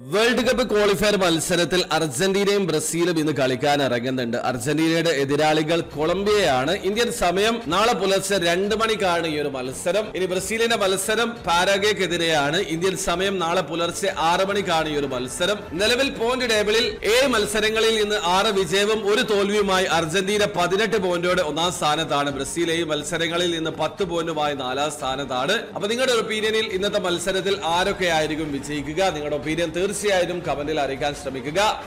world cup qualifier മത്സരത്തിൽ അർജന്റീനയും ബ്രസീലും ഇന്ന് കളിക്കാൻ ഇറങ്ങുന്നുണ്ട് അർജന്റീനയുടെ എതിരാളികൾ കൊളംബിയയാണ് ഇന്ത്യൻ സമയം നാളെ പുലർച്ചെ രണ്ട് മണിക്കാണ് ഈ ഒരു മത്സരം ഇനി ബ്രസീലിന്റെ മത്സരം പാരഗയ്ക്കെതിരെയാണ് ഇന്ത്യൻ സമയം നാളെ പുലർച്ചെ ആറ് മണിക്കാണ് ഈ ഒരു മത്സരം നിലവിൽ പോയിന്റ് ടേബിളിൽ ഏഴ് മത്സരങ്ങളിൽ നിന്ന് ആറ് വിജയവും ഒരു തോൽവിയുമായി അർജന്റീന പതിനെട്ട് പോയിന്റോടെ ഒന്നാം സ്ഥാനത്താണ് ബ്രസീൽ ഈ മത്സരങ്ങളിൽ നിന്ന് പത്ത് പോയിന്റുമായി നാലാം സ്ഥാനത്താണ് അപ്പൊ നിങ്ങളുടെ ഒപ്പീനിയനിൽ ഇന്നത്തെ മത്സരത്തിൽ ആരൊക്കെ ആയിരിക്കും വിജയിക്കുക നിങ്ങളുടെ ഒപ്പീനിയൻ തീർച്ചയായും കമന്റിൽ അറിയിക്കാൻ ശ്രമിക്കുക